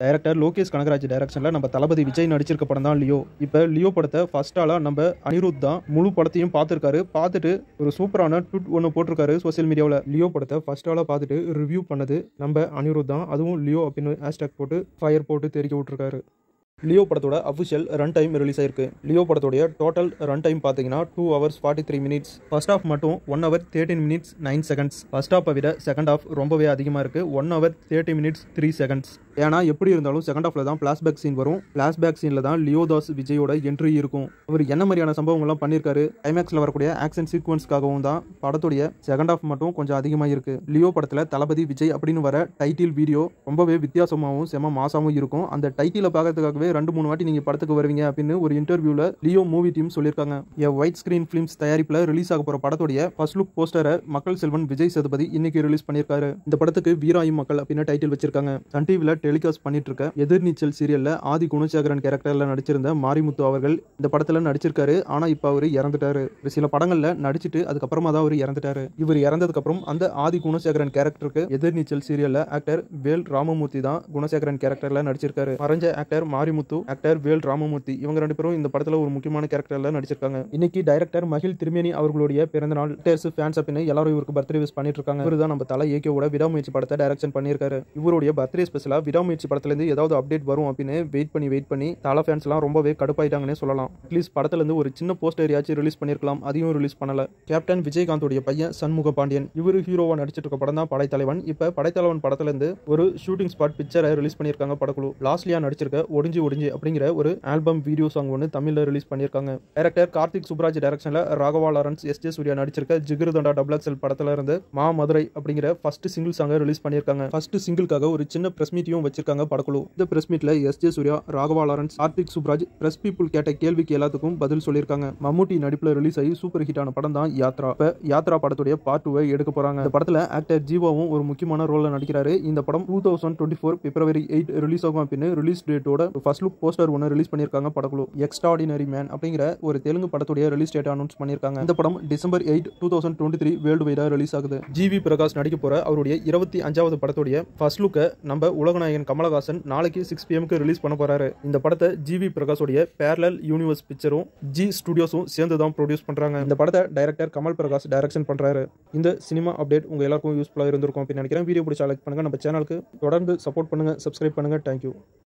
director Lokesh Kanagaraj டைரக்ஷனில் நம்ம தளபதி விஜய் நடிச்சிருக்க படம் தான் லியோ இப்போ லியோ படத்தை ஃபர்ஸ்ட் ஆளாக நம்ம அனிருத் தான் முழு படத்தையும் பார்த்துருக்காரு பார்த்துட்டு ஒரு சூப்பரான ட்விட் ஒன்று போட்டிருக்காரு சோஷியல் மீடியாவில் லியோ படத்தை ஃபர்ஸ்ட் ஆளாக பார்த்துட்டு ரிவ்யூ பண்ணது நம்ம அனிருத் தான் அதுவும் லியோ அப்படின்னு ஹேஷ்டேக் போட்டு ஃபயர் போட்டு தெரிவிக்க விட்டுருக்காரு லியோ படத்தோட அஃபிஷியல் ரன் டைம் ரிலீஸ் ஆயிருக்கு லியோ படத்தோடைய டோட்டல் ரன் டைம் பார்த்தீங்கன்னா two hours forty three minutes first half மட்டும் one hour thirteen minutes nine seconds first ஹாஃபை விட செகண்ட் ஹாஃப் ரொம்பவே அதிகமாக இருக்குது one hour thirty minutes three seconds ஏன்னா எப்படி இருந்தாலும் செகண்ட் ஹாஃபில் தான் ஃப்ளாஷ்பேக் சீன் வரும் ஃப்ளாஷ்பேக் சீனில் தான் லியோ தாஸ் விஜயோட என்ட்ரி இருக்கும் அவர் என்ன மாதிரியான சம்பவங்கள்லாம் பண்ணியிருக்காரு ஐமேக்ஸில் வரக்கூடிய ஆக்ஷன் சீக்வன்ஸ்க்காகவும் தான் படத்துடைய செகண்ட் ஹாஃப் மட்டும் கொஞ்சம் அதிகமாக இருக்குது லியோ படத்தில் தளபதி விஜய் அப்படின்னு வர டைட்டில் வீடியோ ரொம்பவே வித்தியாசமாகவும் செம மாசாவும் இருக்கும் அந்த டைட்டிலை பார்க்கறதுக்காகவே ரெண்டு மூணு வாட்டி நீங்கள் படத்துக்கு வருவீங்க அப்படின்னு ஒரு இன்டர்வியூவில் லியோ மூவி டீம் சொல்லியிருக்காங்க எ ஒயிட் ஸ்க்ரீன் ஃபிலிம்ஸ் தயாரிப்பில் ரிலீஸ் ஆக போகிற படத்துடைய ஃபர்ஸ்ட் லுக் போஸ்டரை மக்கள் செல்வன் விஜய் சேதுபதி இன்னைக்கு ரிலீஸ் பண்ணியிருக்காரு இந்த படத்துக்கு வீராயும் மக்கள் அப்படின்னு டைட்டில் வச்சிருக்காங்க சன் டிவியில் டெலிகாஸ்ட் பண்ணிட்டு இருக்க எதிர்நீச்சல் சீரியலில் ஆதி குணசேகரன் கேரக்டரில் நடிச்சிருந்த மாரிமுத்து அவர்கள் இந்த படத்தில் நடிச்சிருக்காரு ஆனால் இப்போ அவர் இறந்துட்டாரு ஒரு சில படங்களில் நடிச்சிட்டு அதுக்கப்புறமா தான் அவர் இறந்துட்டாரு இவர் இறந்ததுக்கப்புறம் அந்த ஆதி குணசேகரன் கேரக்டருக்கு எதிர்நீச்சல் சீரியலில் ஆக்டர் வேல் ராமமூர்த்தி தான் குணசேகரன் கேரக்டரில் நடிச்சிருக்காரு மறைஞ்ச ஆக்டர் மாரிமுத்து ஆக்டர் வேல் ராமமூர்த்தி இவங்க ரெண்டு பேரும் இந்த படத்தில் ஒரு முக்கியமான கேரக்டரில் நடிச்சிருக்காங்க இன்னைக்கு டைரக்டர் மகிழ் திருமேனி அவர்களுடைய பிறந்த நாள் டேர்ஸ் ஃபேன்ஸ் அப்படின்னு எல்லாரும் இவருக்கு பர்த்டே விஷ் பண்ணிட்டு இருக்காங்க இவர் தான் நம்ம தலை ஏகேவோட விடாமுயற்சி படத்தை டைரக்ஷன் பண்ணியிருக்காரு இவருடைய பர்த்டே ஸ்பெஷலாக விடாமுயற்சி படத்துலேருந்து ஏதாவது அப்டேட் வரும் அப்படின்னு வெயிட் பண்ணி வெயிட் பண்ணி தலை ஃபேன்ஸ்லாம் ரொம்பவே கடுப்பாயிட்டாங்கன்னே சொல்லலாம் அட்லீஸ்ட் படத்துலேருந்து ஒரு சின்ன போஸ்டர் யாச்சும் ரிலீஸ் பண்ணியிருக்கலாம் அதையும் ரிலீஸ் பண்ணல கேப்டன் விஜயகாந்தோடைய பையன் சண்முக பாண்டியன் இவர் ஹீரோவா நடிச்சிட்டு இருக்க படம் தான் படைத்தலைவன் இப்போ படைத்தலைவன் படத்துலேருந்து ஒரு ஷூட்டிங் ஸ்பாட் பிக்சரை ரிலீஸ் பண்ணியிருக்காங்க படக்குழு லாஸ்ட்லியா நடிச்சிருக்க ஒடிஞ்சு ஒடிஞ்சு அப்படிங்கிற ஒரு ஆல்பம் வீடியோ சாங் ஒன்று தமிழில் ரிலீஸ் பண்ணியிருக்காங்க டைரக்டர் கார்த்திக் சுப்ராஜ் டைரக்ஷனில் ராகவா லாரன்ஸ் எஸ் ஜே சூர்யா நடிச்சிருக்க ஜிகிருதண்டா டபுள் எக்ஸல் படத்துல இருந்து மா மதுரை அப்படிங்கிற ஃபர்ஸ்ட் சிங்கிள் சாங்கை ரிலீஸ் பண்ணியிருக்காங்க ஃபர்ஸ்ட் சிங்கிள்காக ஒரு சின்ன பிரஸ் மீட்டையும் வச்சிருக்காங்க படக்குழு இந்த பிரஸ் மீட்ல S J Suryah Raghava Lawrence Karthik Subbaraj press people கேட்ட கேள்விக்கு எல்லாத்துக்கும் பதில் சொல்லியிருக்காங்க மம்முட்டி நடிப்பில் ரிலீஸ் ஆகி சூப்பர் ஹிட் ஆன படம் தான் யாத்ரா இப்போ யாத்ரா படத்துடைய பார்ட் டூவை எடுக்க போறாங்க இந்த படத்துல ஆக்டர் ஜீவாவும் ஒரு முக்கியமான ரோல்ல நடிக்கிறாரு இந்த படம் two thousand twenty four February eight release ஆகும் அப்படின்னு ரிலீஸ் டேட்டோட ஃபர்ஸ்ட் லுக் போஸ்டர் ஒன்று ரிலீஸ் பண்ணியிருக்காங்க படக்குழு எக்ஸ்ட்ராடினரி மேன் அப்படிங்கிற ஒரு தெலுங்கு படத்துடைய ரிலீஸ் டேட் அனௌன்ஸ் பண்ணியிருக்காங்க இந்த படம் December eight two thousand twenty three world வைடா ரிலீஸ் ஆகுது ஜிவி பிரகாஷ் நடிக்க போற அவருடைய இருபத்தி அஞ்சாவது படத்துடைய ஃபர்ஸ்ட் லுக்கை நம்ம உலகநாயகன் கமலஹாசன் நாளைக்கு சிக்ஸ் பிஎம்க்கு ரிலீஸ் பண்ண போறாரு இந்த படத்தை ஜிவி பிரகாஷோடைய பேரலல் யூனிவர்ஸ் பிக்சரும் ஜி ஸ்டுடியோஸும் சேர்ந்து தான் ப்ரொடியூஸ் பண்றாங்க இந்த படத்தை டைரக்டர் கமல் பிரகாஷ் டைரக்ஷன் பண்றாரு இந்த சினிமா அப்டேட் உங்க எல்லாருக்கும் யூஸ்ஃபுல்லாக இருந்திருக்கும் அப்படின்னு நினைக்கிறேன் வீடியோ பிடிச்சா லைக் பண்ணுங்க நம்ம சேனலுக்கு தொடர்ந்து சப்போர்ட் பண்ணுங்க சப்ஸ்கிரைப் பண்ணுங்க தேங்க்யூ